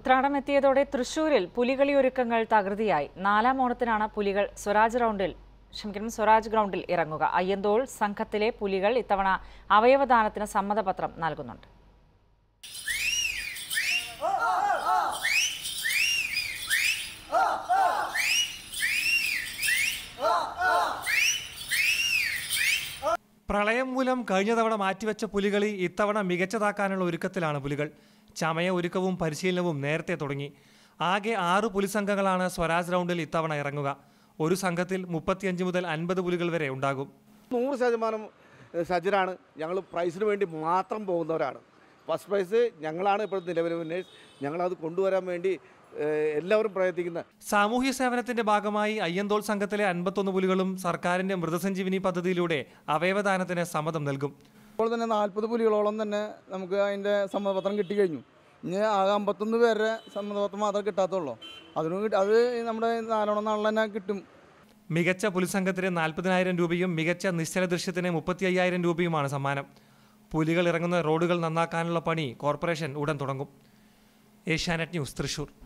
ഉത്രാടം എത്തിയതോടെ തൃശൂരിൽ പുലികളി ഒരുക്കങ്ങൾ തകൃതിയായി നാലാം ഓണത്തിനാണ് പുലികൾ സ്വരാജ് റൗണ്ടിൽ ക്ഷമിക്കണം സ്വരാജ് ഗ്രൗണ്ടിൽ ഇറങ്ങുക അയ്യന്തോൾ സംഘത്തിലെ പുലികൾ ഇത്തവണ അവയവദാനത്തിന് സമ്മതപത്രം നൽകുന്നുണ്ട് പ്രളയം മൂലം കഴിഞ്ഞ തവണ മാറ്റിവെച്ച പുലികളി ഇത്തവണ മികച്ചതാക്കാനുള്ള ഒരുക്കത്തിലാണ് പുലികൾ ചമയ ഒരുക്കവും പരിശീലനവും നേരത്തെ തുടങ്ങി ആകെ ആറ് പുലിസംഘങ്ങളാണ് സ്വരാജ് റൗണ്ടിൽ ഇത്തവണ ഇറങ്ങുക ഒരു സംഘത്തിൽ മുപ്പത്തിയഞ്ച് മുതൽ അൻപത് പുലികൾ വരെ ഉണ്ടാകും നൂറ് ശതമാനം സജ്ജരാണ് ഞങ്ങൾ പ്രൈസിന് വേണ്ടി മാത്രം പോകുന്നവരാണ് ഫസ്റ്റ് പ്രൈസ് ഞങ്ങളാണ് ഇപ്പോഴത്തെ നിലവിലെ വിന്നേഴ്സ് ഞങ്ങളത് കൊണ്ടുവരാൻ വേണ്ടി ഏഹ്, എല്ലാവരും പ്രയത്നിക്കുന്ന സാമൂഹ്യ സേവനത്തിന്റെ ഭാഗമായി അയ്യന്തോൾ സംഘത്തിലെ അൻപത്തൊന്ന് പുലികളും സർക്കാരിന്റെ മൃതസഞ്ജീവിനി പദ്ധതിയിലൂടെ അവയവദാനത്തിന് സമ്മതം നൽകും ഇപ്പോൾ തന്നെ നാൽപ്പത് പുലികളോളം തന്നെ നമുക്ക് അതിൻ്റെ സമ്മതപത്രം കിട്ടിക്കഴിഞ്ഞു ഇനി ആകെ അമ്പത്തൊന്ന് പേരുടെ സമ്മതപത്രം മാത്രമേ കിട്ടാത്തുള്ളൂ അതിനും കിട്ടി അത് നമ്മുടെ നാലോണം നാളെ തന്നെ കിട്ടും മികച്ച പുലിസംഘത്തിന് നാൽപ്പതിനായിരം രൂപയും മികച്ച നിശ്ചല ദൃശ്യത്തിന് മുപ്പത്തി അയ്യായിരം രൂപയുമാണ് സമ്മാനം പുലികൾ ഇറങ്ങുന്ന റോഡുകൾ നന്നാക്കാനുള്ള പണി കോർപ്പറേഷൻ ഉടൻ തുടങ്ങും ഏഷ്യാനെറ്റ് ന്യൂസ് തൃശൂർ